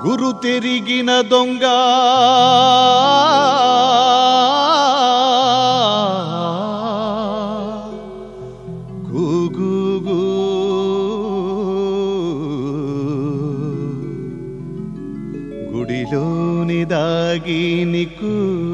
గురు తెరిగిన దొంగ గూగూగూ. గుడిలోని దాగి నీకు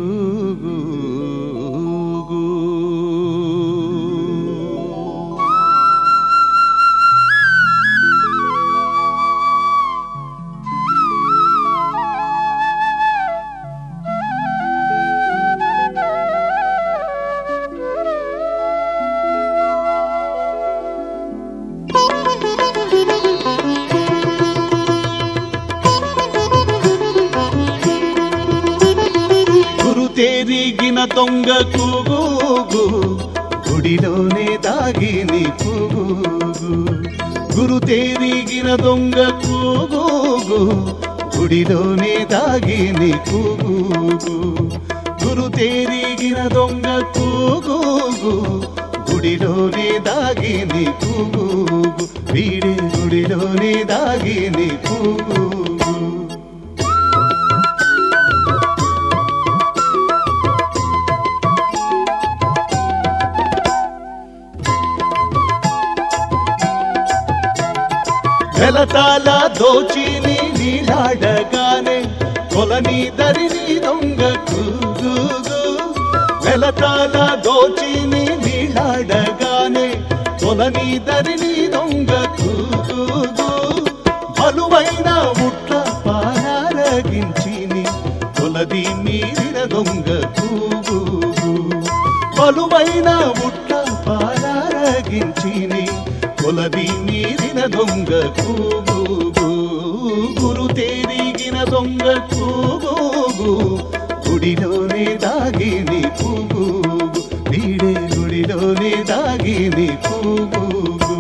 గురు తేరిగిన దొంగ కూగూగు గుడిలోనే దాగిని కూగూగు గురు తేరిగిన దొంగ కూగూగు గుడిలోనే దాగిని కూగూగు గురు తేరిగిన దొంగ కూగూగు గుడిలోనే దాగిని కూగూగు వీడే గుడిలోనే దాగిని కూగూగు వెలతాల దోచిని నీలాడగానే కొలని దరిని దొంగ కూగూగు వెలతాల దోచిని నీలాడగానే కొలని దరిని దొంగ కూగూగు బలువైన ముట్ల పారారగించిని కొలది మీరిన దొంగ కూగూగు బలువైన ముట్ల పారారగించిని కొలది మీరిన దొంగ కూగూగు గురు తేరిగిన దొంగ కూగూగు గుడిలోనే దాగిని కూగూగు వీడే గుడిలోనే దాగిని కూగూగు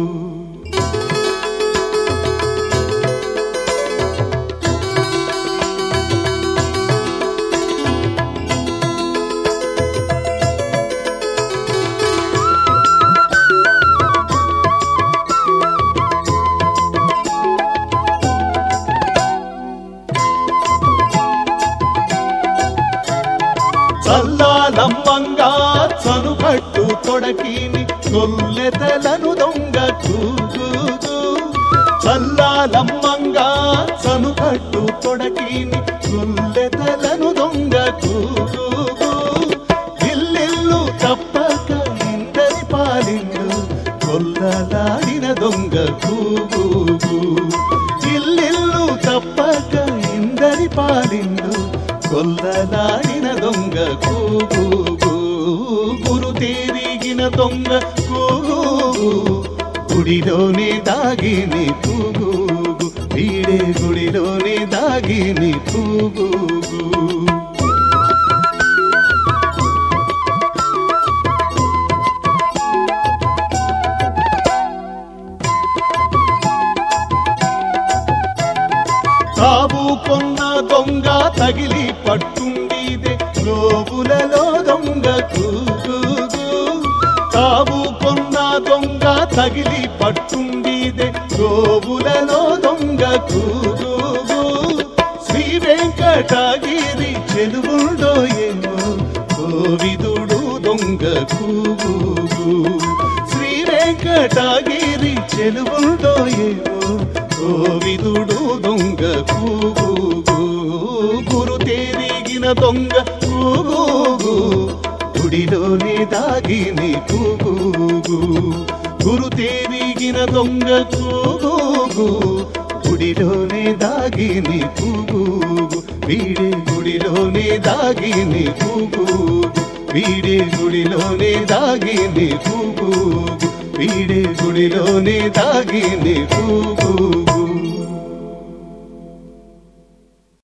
చల్లాలమ్మంగా చనుకట్టు తొడకిని కొల్లెతలను దొంగ కూగూగు చల్లాలమ్మంగా చనుకట్టు తొడకిని కొల్లెతలను దొంగ కూగూగు ఇల్లిల్లు తప్పక ఇందరి పాలిండు కొల్లలాడిన దొంగ కూగూగు ఇల్లిల్లు తప్పక ఇందరి పాలిండు కొల్లలాడిన దొంగ కూగూగు గురు తేరిగిన దొంగ కూగూగు గుడిలోనే దాగిని కూగూగు వీడే గుడిలోనే దాగిని కూగూగు తావు కొన్న దొంగ తగిలి పట్టుండిదే లోబులలో దొంగ కూగూగు తావు కొన్న దొంగ తగిలి పట్టుండిదే లోబులలో దొంగ కూగూగు శ్రీ వెంకటగిరి చెలువుండో ఏమో కోవిదుడు దొంగ కూగూగు శ్రీ వెంకటగిరి చెలువుండో ఏమో కోవిదుడు దొంగ కూగూగు గురు తేరిగిన దొంగ కూగూగు గుడిలోనే దాగిని కూగూగు గురు తేరిగిన దొంగ కూగూగు గుడిలోనే దాగిని కూగూగు వీడే గుడిలోనే దాగిని కూగూగు వీడే గుడిలోనే దాగిని కూగూగు వీడే గుడిలోనే దాగిని కూగూగు